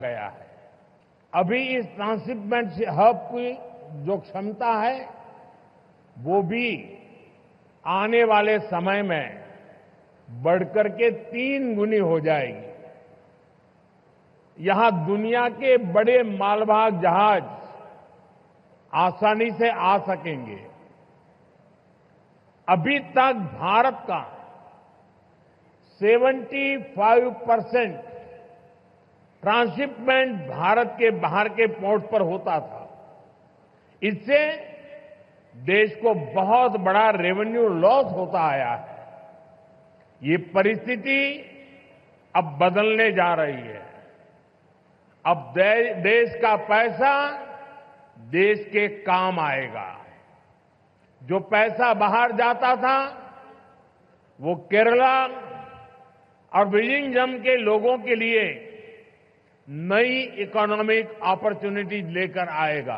गया है अभी इस ट्रांसशिपमेंट हब की जो क्षमता है वो भी आने वाले समय में बढ़कर के तीन गुनी हो जाएगी यहां दुनिया के बड़े मालवाहक जहाज आसानी से आ सकेंगे अभी तक भारत का 75 परसेंट ट्रांसशिपमेंट भारत के बाहर के पोर्ट पर होता था इससे देश को बहुत बड़ा रेवेन्यू लॉस होता आया है ये परिस्थिति अब बदलने जा रही है अब दे, देश का पैसा देश के काम आएगा जो पैसा बाहर जाता था वो केरला और विलिंगजम के लोगों के लिए नई इकोनॉमिक अपॉर्चुनिटीज लेकर आएगा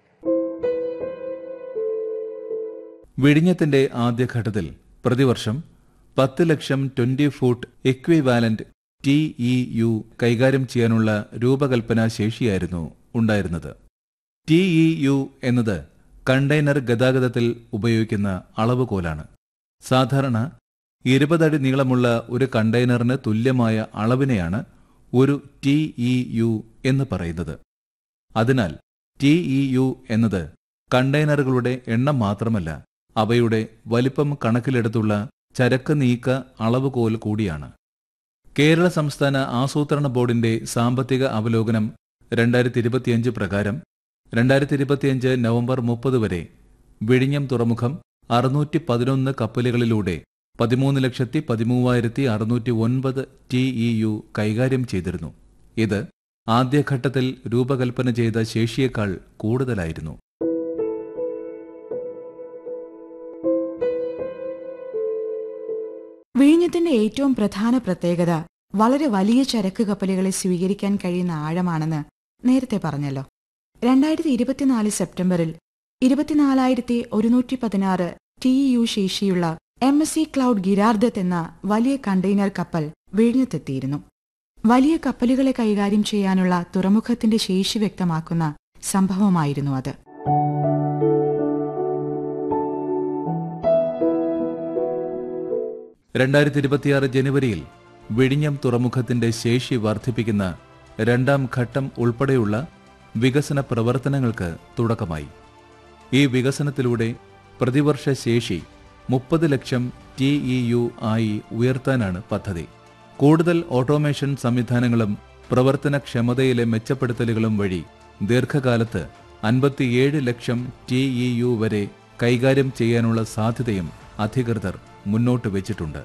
വിഴിഞ്ഞത്തിന്റെ ആദ്യഘട്ടത്തിൽ പ്രതിവർഷം പത്ത് lakh twenty foot equivalent T E U കൈകാര്യം ചെയ്യാനുള്ള രൂപകൽപ്പന ശേഷിയായിരുന്നു ഉണ്ടായിരുന്നത് ടി ഇ യു എന്നത് കണ്ടെയ്നർ ഗതാഗതത്തിൽ ഉപയോഗിക്കുന്ന അളവുകോലാണ് സാധാരണ ഇരുപതടി നീളമുള്ള ഒരു കണ്ടെയ്നറിന് തുല്യമായ അളവിനെയാണ് ഒരു ടി ഇ യു എന്ന് പറയുന്നത് അതിനാൽ ടി ഇ യു എന്നത് കണ്ടെയ്നറുകളുടെ എണ്ണം മാത്രമല്ല അവയുടെ വലിപ്പം കണക്കിലെടുത്തുള്ള ചരക്ക് നീക്ക അളവുകോൽ കൂടിയാണ് കേരള സംസ്ഥാന ആസൂത്രണ ബോർഡിന്റെ സാമ്പത്തിക അവലോകനം രണ്ടായിരത്തി ഇരുപത്തിയഞ്ച് പ്രകാരം രണ്ടായിരത്തി ഇരുപത്തിയഞ്ച് നവംബർ മുപ്പത് വരെ വിഴിഞ്ഞം തുറമുഖം അറുന്നൂറ്റി പതിനൊന്ന് കപ്പലുകളിലൂടെ പതിമൂന്ന് ലക്ഷത്തി പതിമൂവായിരത്തി അറുന്നൂറ്റി ഒൻപത് ടി ഇ യു കൈകാര്യം ചെയ്തിരുന്നു ഇത് ആദ്യഘട്ടത്തിൽ രൂപകൽപ്പന ചെയ്ത ശേഷിയേക്കാൾ കൂടുതലായിരുന്നു വിഴിഞ്ഞത്തിന്റെ ഏറ്റവും പ്രധാന പ്രത്യേകത വളരെ വലിയ ചരക്ക് കപ്പലുകളെ സ്വീകരിക്കാൻ കഴിയുന്ന ആഴമാണെന്ന് നേരത്തെ പറഞ്ഞല്ലോ രണ്ടായിരത്തി ഇരുപത്തിനാല് സെപ്റ്റംബറിൽ ഇരുപത്തിനാലായിരത്തി ഒരുന്നൂറ്റി പതിനാറ് ടി യു ശേഷിയുള്ള M S C Claude Girardet എന്ന വലിയ കണ്ടെയ്നർ കപ്പൽ വിഴിഞ്ഞത്തെത്തിയിരുന്നു വലിയ കപ്പലുകളെ കൈകാര്യം ചെയ്യാനുള്ള തുറമുഖത്തിന്റെ ശേഷി വ്യക്തമാക്കുന്ന സംഭവമായിരുന്നു അത് രണ്ടായിരത്തി ഇരുപത്തിയാറ് ജനുവരിയിൽ വിഴിഞ്ഞം തുറമുഖത്തിന്റെ ശേഷി വർദ്ധിപ്പിക്കുന്ന രണ്ടാം ഘട്ടം ഉൾപ്പെടെയുള്ള വികസന പ്രവർത്തനങ്ങൾക്ക് തുടക്കമായി ഈ വികസനത്തിലൂടെ പ്രതിവർഷ ശേഷി മുപ്പത് ലക്ഷം ടി ഇ യു ആയി ഉയർത്താനാണ് പദ്ധതി കൂടുതൽ ഓട്ടോമേഷൻ സംവിധാനങ്ങളും പ്രവർത്തനക്ഷമതയിലെ മെച്ചപ്പെടുത്തലുകളും വഴി ദീർഘകാലത്ത് അൻപത്തിയേഴ് ലക്ഷം ടി ഇ യു വരെ കൈകാര്യം ചെയ്യാനുള്ള സാധ്യതയും അധികൃതർ മുന്നോട്ട് വെച്ചിട്ടുണ്ട്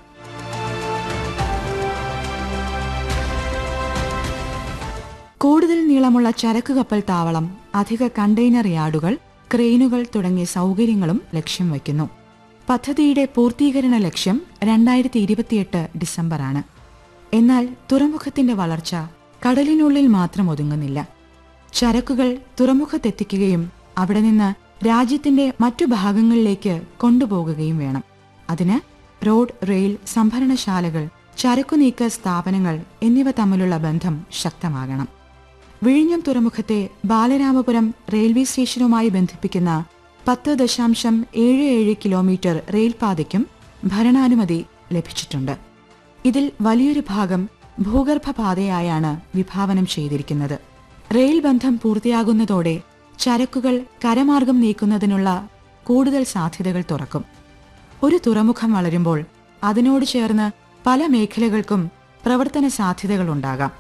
കൂടുതൽ നീളമുള്ള ചരക്ക് കപ്പൽ താവളം അധിക കണ്ടെയ്നർ യാർഡുകൾ ക്രെയിനുകൾ തുടങ്ങിയ സൗകര്യങ്ങളും ലക്ഷ്യം വയ്ക്കുന്നു പദ്ധതിയുടെ പൂർത്തീകരണ ലക്ഷ്യം രണ്ടായിരത്തി ഇരുപത്തിയെട്ട് ഡിസംബറാണ് എന്നാൽ തുറമുഖത്തിന്റെ വളർച്ച കടലിനുള്ളിൽ മാത്രം ഒതുങ്ങുന്നില്ല ചരക്കുകൾ തുറമുഖത്തെത്തിക്കുകയും അവിടെ നിന്ന് രാജ്യത്തിന്റെ മറ്റു ഭാഗങ്ങളിലേക്ക് കൊണ്ടുപോകുകയും വേണം അതിന് റോഡ് റെയിൽ സംഭരണശാലകൾ ചരക്കുനീക്ക സ്ഥാപനങ്ങൾ എന്നിവ തമ്മിലുള്ള ബന്ധം ശക്തമാകണം വിഴിഞ്ഞം തുറമുഖത്തെ ബാലരാമപുരം റെയിൽവേ സ്റ്റേഷനുമായി ബന്ധിപ്പിക്കുന്ന പത്ത് ദശാംശം ഏഴ് ഏഴ് കിലോമീറ്റർ റെയിൽപാതയ്ക്കും ഭരണാനുമതി ലഭിച്ചിട്ടുണ്ട് ഇതിൽ വലിയൊരു ഭാഗം ഭൂഗർഭ പാതയായാണ് വിഭാവനം ചെയ്തിരിക്കുന്നത് റെയിൽ ബന്ധം പൂർത്തിയാകുന്നതോടെ ചരക്കുകൾ കരമാർഗം നീക്കുന്നതിനുള്ള കൂടുതൽ സാധ്യതകൾ തുറക്കും ഒരു തുറമുഖം വളരുമ്പോൾ അതിനോട് ചേർന്ന് പല മേഖലകൾക്കും പ്രവർത്തന സാധ്യതകളുണ്ടാകാം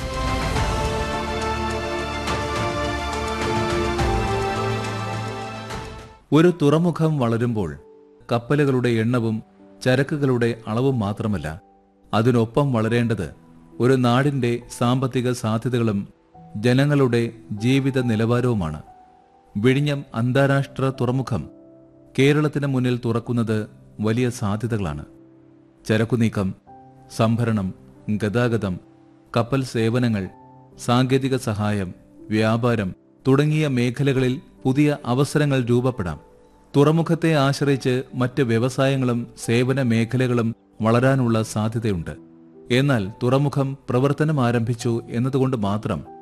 ഒരു തുറമുഖം വളരുമ്പോൾ കപ്പലുകളുടെ എണ്ണവും ചരക്കുകളുടെ അളവും മാത്രമല്ല അതിനൊപ്പം വളരേണ്ടത് ഒരു നാടിന്റെ സാമ്പത്തിക സാധ്യതകളും ജനങ്ങളുടെ ജീവിത നിലവാരവുമാണ് വിഴിഞ്ഞം അന്താരാഷ്ട്ര തുറമുഖം കേരളത്തിന് മുന്നിൽ തുറക്കുന്നത് വലിയ സാധ്യതകളാണ് ചരക്കുനീക്കം സംഭരണം ഗതാഗതം കപ്പൽ സേവനങ്ങൾ സാങ്കേതിക സഹായം വ്യാപാരം തുടങ്ങിയ മേഖലകളിൽ പുതിയ അവസരങ്ങൾ രൂപപ്പെടാം തുറമുഖത്തെ ആശ്രയിച്ച് മറ്റ് വ്യവസായങ്ങളും സേവന മേഖലകളും വളരാനുള്ള സാധ്യതയുണ്ട് എന്നാൽ തുറമുഖം പ്രവർത്തനം ആരംഭിച്ചു എന്നതുകൊണ്ട് മാത്രം